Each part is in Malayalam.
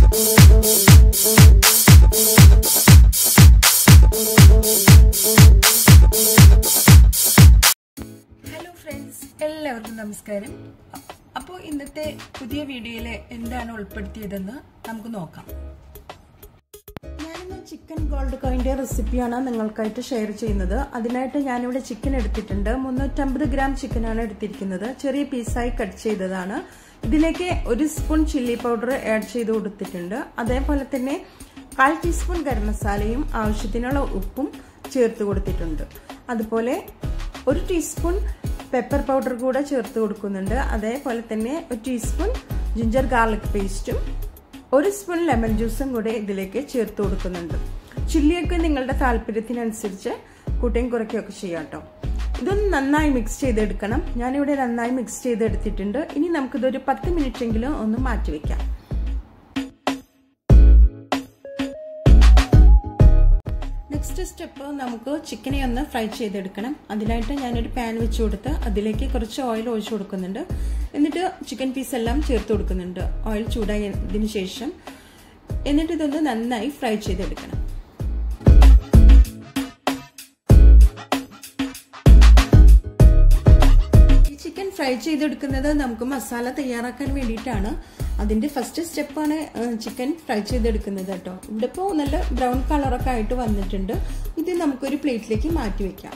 ഹലോ ഫ്രണ്ട്സ് എല്ലാവർക്കും നമസ്കാരം അപ്പോൾ ഇന്നത്തെ പുതിയ വീഡിയോയിൽ എന്താണ് ഉൾപ്പെടുത്തിയതെന്ന് നമുക്ക് നോക്കാം ഞാനിന്ന് ചിക്കൻ ഗോൾഡ് കോയിൻ്റെ റെസിപ്പിയാണ് നിങ്ങൾക്കായിട്ട് ഷെയർ ചെയ്യുന്നത് അതിനായിട്ട് ഞാനിവിടെ ചിക്കൻ എടുത്തിട്ടുണ്ട് മുന്നൂറ്റമ്പത് ഗ്രാം ചിക്കനാണ് എടുത്തിരിക്കുന്നത് ചെറിയ പീസായി കട്ട് ചെയ്തതാണ് ഇതിലേക്ക് ഒരു സ്പൂൺ ചില്ലി പൗഡർ ആഡ് ചെയ്ത് കൊടുത്തിട്ടുണ്ട് അതേപോലെ തന്നെ കാൽ ടീസ്പൂൺ ഗരം മസാലയും ആവശ്യത്തിനുള്ള ഉപ്പും ചേർത്ത് കൊടുത്തിട്ടുണ്ട് അതുപോലെ ഒരു ടീസ്പൂൺ പെപ്പർ പൗഡർ കൂടെ ചേർത്ത് കൊടുക്കുന്നുണ്ട് അതേപോലെ തന്നെ ഒരു ടീസ്പൂൺ ജിഞ്ചർ ഗാർലിക് പേസ്റ്റും ഒരു സ്പൂൺ ലെമൺ ജ്യൂസും കൂടെ ഇതിലേക്ക് ചേർത്ത് കൊടുക്കുന്നുണ്ട് ചില്ലിയൊക്കെ നിങ്ങളുടെ താല്പര്യത്തിനനുസരിച്ച് കൂട്ടയും കുറയ്ക്കുകയൊക്കെ ചെയ്യാം കേട്ടോ ഇതൊന്ന് നന്നായി മിക്സ് ചെയ്തെടുക്കണം ഞാനിവിടെ നന്നായി മിക്സ് ചെയ്തെടുത്തിട്ടുണ്ട് ഇനി നമുക്കിതൊരു പത്ത് മിനിറ്റെങ്കിലും ഒന്ന് മാറ്റി വെക്കാം നെക്സ്റ്റ് സ്റ്റെപ്പ് നമുക്ക് ചിക്കനെ ഒന്ന് ഫ്രൈ ചെയ്തെടുക്കണം അതിനായിട്ട് ഞാനൊരു പാൻ വെച്ച് കൊടുത്ത് അതിലേക്ക് കുറച്ച് ഓയിൽ ഒഴിച്ചു കൊടുക്കുന്നുണ്ട് എന്നിട്ട് ചിക്കൻ പീസ് എല്ലാം ചേർത്ത് കൊടുക്കുന്നുണ്ട് ഓയിൽ ചൂടായതിനു ശേഷം എന്നിട്ട് ഇതൊന്ന് നന്നായി ഫ്രൈ ചെയ്തെടുക്കണം ഈ ചിക്കൻ ഫ്രൈ ചെയ്തെടുക്കുന്നത് നമുക്ക് മസാല തയ്യാറാക്കാൻ വേണ്ടിയിട്ടാണ് അതിന്റെ ഫസ്റ്റ് സ്റ്റെപ്പാണ് ചിക്കൻ ഫ്രൈ ചെയ്തെടുക്കുന്നത് കേട്ടോ ഇവിടെ ഇപ്പോൾ നല്ല ബ്രൗൺ കളറൊക്കെ ആയിട്ട് വന്നിട്ടുണ്ട് ഇത് നമുക്കൊരു പ്ലേറ്റിലേക്ക് മാറ്റി വെക്കാം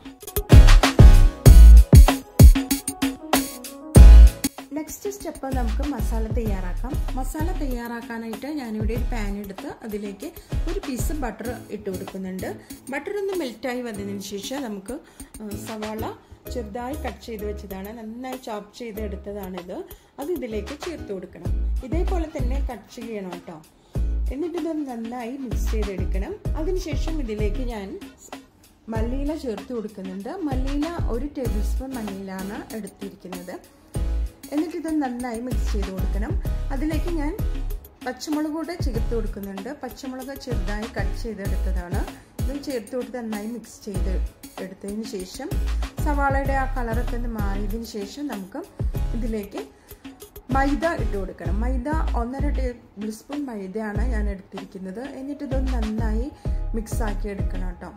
നെക്സ്റ്റ് സ്റ്റെപ്പ് നമുക്ക് മസാല തയ്യാറാക്കാം മസാല തയ്യാറാക്കാനായിട്ട് ഞാനിവിടെ ഒരു പാൻ എടുത്ത് അതിലേക്ക് ഒരു പീസ് ബട്ടർ ഇട്ട് കൊടുക്കുന്നുണ്ട് ബട്ടർ ഒന്ന് മെൽറ്റായി വന്നതിന് ശേഷം നമുക്ക് സവാള ചെറുതായി കട്ട് ചെയ്ത് വെച്ചതാണ് നന്നായി ചോപ്പ് ചെയ്ത് എടുത്തതാണിത് അത് ഇതിലേക്ക് ചേർത്ത് കൊടുക്കണം ഇതേപോലെ തന്നെ കട്ട് ചെയ്യണം കേട്ടോ എന്നിട്ട് ഇത് നന്നായി മിക്സ് ചെയ്തെടുക്കണം അതിനുശേഷം ഇതിലേക്ക് ഞാൻ മല്ലിയില ചേർത്ത് കൊടുക്കുന്നുണ്ട് മല്ലിയില ഒരു ടേബിൾ സ്പൂൺ മല്ലിയിലാണ് എടുത്തിരിക്കുന്നത് എന്നിട്ട് ഇത് നന്നായി മിക്സ് ചെയ്ത് കൊടുക്കണം അതിലേക്ക് ഞാൻ പച്ചമുളക് കൂടെ ചേർത്ത് കൊടുക്കുന്നുണ്ട് പച്ചമുളക് ചെറുതായി കട്ട് ചെയ്തെടുത്തതാണ് ഇതും ചേർത്ത് കൊടുത്ത് നന്നായി മിക്സ് ചെയ്ത് എടുത്തതിന് ശേഷം സവാളയുടെ ആ കളറൊക്കെ ഒന്ന് മാറിയതിന് ശേഷം നമുക്ക് ഇതിലേക്ക് മൈദ ഇട്ട് കൊടുക്കണം മൈദ ഒന്നര ടേബിൾ സ്പൂൺ മൈദയാണ് ഞാൻ എടുത്തിരിക്കുന്നത് എന്നിട്ട് ഇതൊന്ന് നന്നായി മിക്സ് ആക്കി എടുക്കണം കേട്ടോ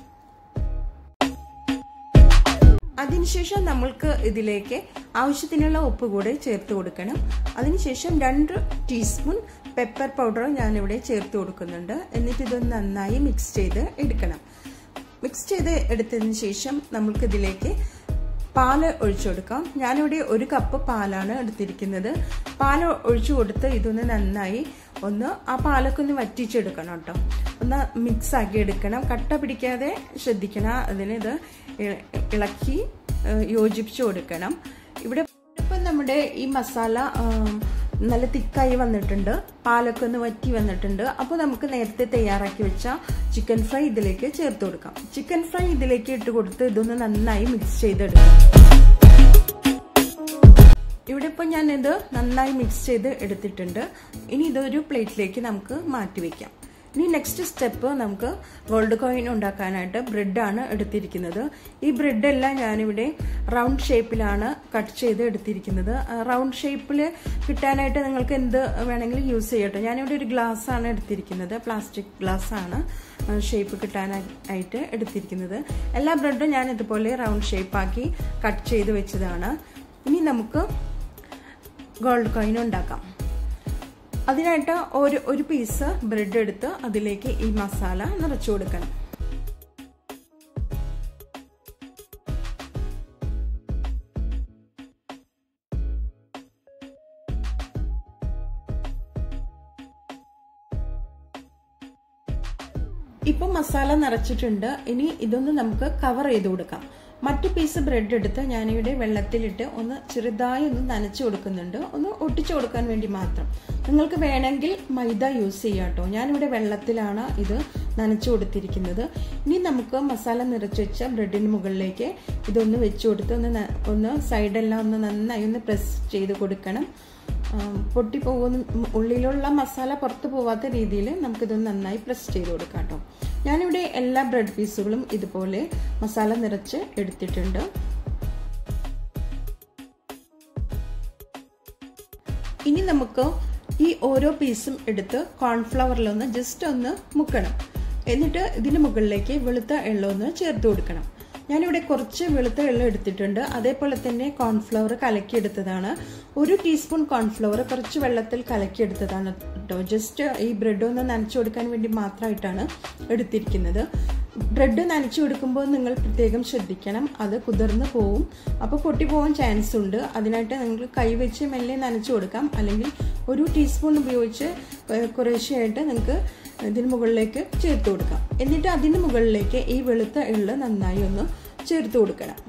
അതിനുശേഷം നമ്മൾക്ക് ഇതിലേക്ക് ആവശ്യത്തിനുള്ള ഉപ്പ് കൂടെ ചേർത്ത് കൊടുക്കണം അതിനുശേഷം രണ്ട് ടീസ്പൂൺ പെപ്പർ പൗഡർ ഞാനിവിടെ ചേർത്ത് കൊടുക്കുന്നുണ്ട് എന്നിട്ട് ഇതൊന്ന് നന്നായി മിക്സ് ചെയ്ത് എടുക്കണം മിക്സ് ചെയ്ത് എടുത്തതിന് ശേഷം നമ്മൾക്ക് ഇതിലേക്ക് പാല് ഒഴിച്ചു കൊടുക്കാം ഞാനിവിടെ ഒരു കപ്പ് പാലാണ് എടുത്തിരിക്കുന്നത് പാൽ ഒഴിച്ചു കൊടുത്ത് ഇതൊന്ന് നന്നായി ഒന്ന് ആ പാലൊക്കെ ഒന്ന് വറ്റിച്ചെടുക്കണം കേട്ടോ ഒന്ന് മിക്സ് ആക്കി എടുക്കണം കട്ട പിടിക്കാതെ ശ്രദ്ധിക്കണം അതിനിത് ഇളക്കി യോജിപ്പിച്ചു കൊടുക്കണം ഇവിടെ ഇപ്പം നമ്മുടെ ഈ മസാല നല്ല തിക്കായി വന്നിട്ടുണ്ട് പാലൊക്കെ ഒന്ന് വറ്റി വന്നിട്ടുണ്ട് അപ്പോൾ നമുക്ക് നേരത്തെ തയ്യാറാക്കി വെച്ച ചിക്കൻ ഫ്രൈ ഇതിലേക്ക് ചേർത്ത് കൊടുക്കാം ചിക്കൻ ഫ്രൈ ഇതിലേക്ക് ഇട്ട് കൊടുത്ത് ഇതൊന്ന് നന്നായി മിക്സ് ചെയ്തെടുക്കാം ഇവിടെ ഇപ്പം ഞാനിത് നന്നായി മിക്സ് ചെയ്ത് എടുത്തിട്ടുണ്ട് ഇനി ഇതൊരു പ്ലേറ്റിലേക്ക് നമുക്ക് മാറ്റി വയ്ക്കാം ഇനി നെക്സ്റ്റ് സ്റ്റെപ്പ് നമുക്ക് ഗോൾഡ് കോയിൻ ഉണ്ടാക്കാനായിട്ട് ബ്രെഡാണ് എടുത്തിരിക്കുന്നത് ഈ ബ്രെഡെല്ലാം ഞാനിവിടെ റൗണ്ട് ഷേപ്പിലാണ് കട്ട് ചെയ്ത് എടുത്തിരിക്കുന്നത് റൗണ്ട് ഷേപ്പിൽ കിട്ടാനായിട്ട് നിങ്ങൾക്ക് എന്ത് വേണമെങ്കിലും യൂസ് ചെയ്യട്ടെ ഞാനിവിടെ ഒരു ഗ്ലാസ് ആണ് എടുത്തിരിക്കുന്നത് പ്ലാസ്റ്റിക് ഗ്ലാസ് ആണ് ഷേപ്പ് കിട്ടാനായിട്ട് എടുത്തിരിക്കുന്നത് എല്ലാ ബ്രെഡും ഞാൻ ഇതുപോലെ റൗണ്ട് ഷേപ്പാക്കി കട്ട് ചെയ്ത് വെച്ചതാണ് ഇനി നമുക്ക് ഗോൾഡ് കോയിൻ ഉണ്ടാക്കാം അതിനായിട്ട് ഒരു ഒരു പീസ് ബ്രെഡ് എടുത്ത് അതിലേക്ക് ഈ മസാല നിറച്ചു കൊടുക്കണം ഇപ്പം മസാല നിറച്ചിട്ടുണ്ട് ഇനി ഇതൊന്ന് നമുക്ക് കവർ ചെയ്ത് കൊടുക്കാം മറ്റു പീസ് ബ്രെഡ് എടുത്ത് ഞാനിവിടെ വെള്ളത്തിലിട്ട് ഒന്ന് ചെറുതായി ഒന്ന് നനച്ചു കൊടുക്കുന്നുണ്ട് ഒന്ന് ഒട്ടിച്ചു കൊടുക്കാൻ വേണ്ടി മാത്രം നിങ്ങൾക്ക് വേണമെങ്കിൽ മൈദ യൂസ് ചെയ്യാം കേട്ടോ ഞാനിവിടെ വെള്ളത്തിലാണ് ഇത് നനച്ചു കൊടുത്തിരിക്കുന്നത് ഇനി നമുക്ക് മസാല നിറച്ച് വെച്ച ബ്രെഡിന് മുകളിലേക്ക് ഇതൊന്ന് വെച്ച് കൊടുത്ത് ഒന്ന് ഒന്ന് സൈഡെല്ലാം ഒന്ന് നന്നായി ഒന്ന് പ്രസ് ചെയ്ത് കൊടുക്കണം പൊട്ടിപ്പോകുന്ന ഉള്ളിലുള്ള മസാല പുറത്തു പോവാത്ത രീതിയിൽ നമുക്കിതൊന്ന് നന്നായി പ്രസ് ചെയ്ത് കൊടുക്കാം കേട്ടോ ഞാനിവിടെ എല്ലാ ബ്രെഡ് പീസുകളും ഇതുപോലെ മസാല നിറച്ച് എടുത്തിട്ടുണ്ട് ഇനി നമുക്ക് ഈ ഓരോ പീസും എടുത്ത് കോൺഫ്ലവറിലൊന്ന് ജസ്റ്റ് ഒന്ന് മുക്കണം എന്നിട്ട് ഇതിന് മുകളിലേക്ക് വെളുത്ത എള്ളം ഒന്ന് ചേർത്ത് കൊടുക്കണം ഞാനിവിടെ കുറച്ച് വെളുത്ത എള്ളം എടുത്തിട്ടുണ്ട് അതേപോലെ തന്നെ കോൺഫ്ലവർ കലക്കിയെടുത്തതാണ് ഒരു ടീസ്പൂൺ കോൺഫ്ലവർ കുറച്ച് വെള്ളത്തിൽ കലക്കിയെടുത്തതാണ് കേട്ടോ ജസ്റ്റ് ഈ ബ്രെഡ് ഒന്ന് നനച്ചു കൊടുക്കാൻ വേണ്ടി മാത്രമായിട്ടാണ് എടുത്തിരിക്കുന്നത് ബ്രെഡ് നനച്ചു കൊടുക്കുമ്പോൾ നിങ്ങൾ പ്രത്യേകം ശ്രദ്ധിക്കണം അത് കുതിർന്ന് പോവും അപ്പോൾ പൊട്ടിപ്പോവാൻ ചാൻസ് ഉണ്ട് അതിനായിട്ട് നിങ്ങൾ കൈവച്ച് മെല്ലെ നനച്ചു കൊടുക്കാം അല്ലെങ്കിൽ ഒരു ടീസ്പൂൺ ഉപയോഗിച്ച് കുറേശ്ശെയായിട്ട് നിങ്ങൾക്ക് ഇതിന് മുകളിലേക്ക് ചേർത്ത് കൊടുക്കാം എന്നിട്ട് അതിന് മുകളിലേക്ക് ഈ വെളുത്ത എള്ള് നന്നായി ഒന്ന് ചേർത്ത് കൊടുക്കണം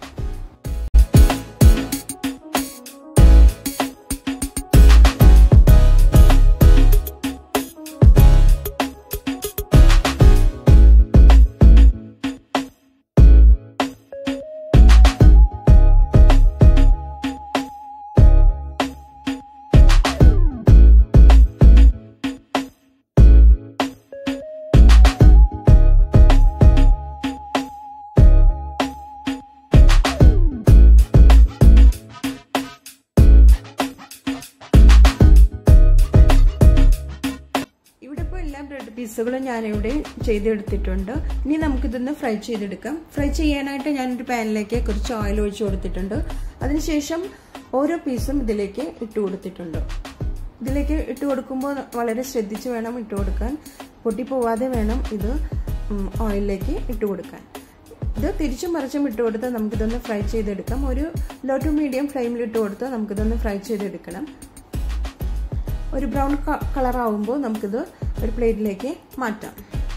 എല്ലാ ബ്രെഡ് പീസുകളും ഞാനിവിടെ ചെയ്തെടുത്തിട്ടുണ്ട് ഇനി നമുക്കിതൊന്ന് ഫ്രൈ ചെയ്തെടുക്കാം ഫ്രൈ ചെയ്യാനായിട്ട് ഞാനൊരു പാനിലേക്ക് കുറച്ച് ഓയിൽ ഒഴിച്ചു കൊടുത്തിട്ടുണ്ട് അതിനുശേഷം ഓരോ പീസും ഇതിലേക്ക് ഇട്ട് കൊടുത്തിട്ടുണ്ട് ഇതിലേക്ക് ഇട്ട് കൊടുക്കുമ്പോൾ വളരെ ശ്രദ്ധിച്ച് വേണം ഇട്ട് കൊടുക്കാൻ പൊട്ടിപ്പോവാതെ വേണം ഇത് ഓയിലിലേക്ക് ഇട്ട് കൊടുക്കാൻ ഇത് തിരിച്ചും മറിച്ചും ഇട്ട് കൊടുത്ത് നമുക്കിതൊന്ന് ഫ്രൈ ചെയ്തെടുക്കാം ഒരു ലോ ടു മീഡിയം ഫ്ലെയിമിൽ ഇട്ട് കൊടുത്ത് നമുക്കിതൊന്ന് ഫ്രൈ ചെയ്തെടുക്കണം ഒരു ബ്രൗൺ കളർ ആവുമ്പോൾ നമുക്കിത് ഒരു പ്ലേറ്റിലേക്ക് മാറ്റാം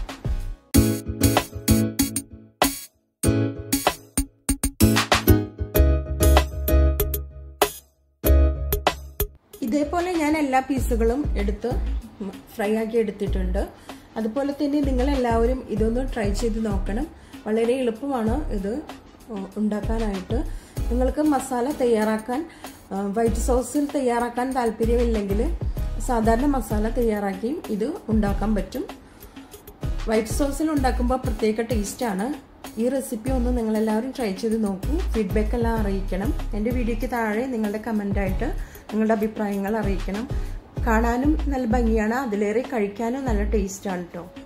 ഇതേപോലെ ഞാൻ എല്ലാ പീസുകളും എടുത്ത് ഫ്രൈ ആക്കി എടുത്തിട്ടുണ്ട് അതുപോലെ തന്നെ നിങ്ങൾ എല്ലാവരും ഇതൊന്ന് ട്രൈ ചെയ്ത് നോക്കണം വളരെ എളുപ്പമാണ് ഇത് ഉണ്ടാക്കാനായിട്ട് നിങ്ങൾക്ക് മസാല തയ്യാറാക്കാൻ വൈറ്റ് സോസിൽ തയ്യാറാക്കാൻ താല്പര്യമില്ലെങ്കിൽ സാധാരണ മസാല തയ്യാറാക്കിയും ഇത് ഉണ്ടാക്കാൻ പറ്റും വൈറ്റ് സോസിൽ ഉണ്ടാക്കുമ്പോൾ പ്രത്യേക ടേസ്റ്റാണ് ഈ റെസിപ്പി ഒന്ന് നിങ്ങളെല്ലാവരും ട്രൈ ചെയ്ത് നോക്കൂ ഫീഡ്ബാക്ക് എല്ലാം അറിയിക്കണം എൻ്റെ വീഡിയോയ്ക്ക് താഴെ നിങ്ങളുടെ കമൻ്റായിട്ട് നിങ്ങളുടെ അഭിപ്രായങ്ങൾ അറിയിക്കണം കാണാനും നല്ല ഭംഗിയാണ് അതിലേറെ കഴിക്കാനും നല്ല ടേസ്റ്റാണ് കേട്ടോ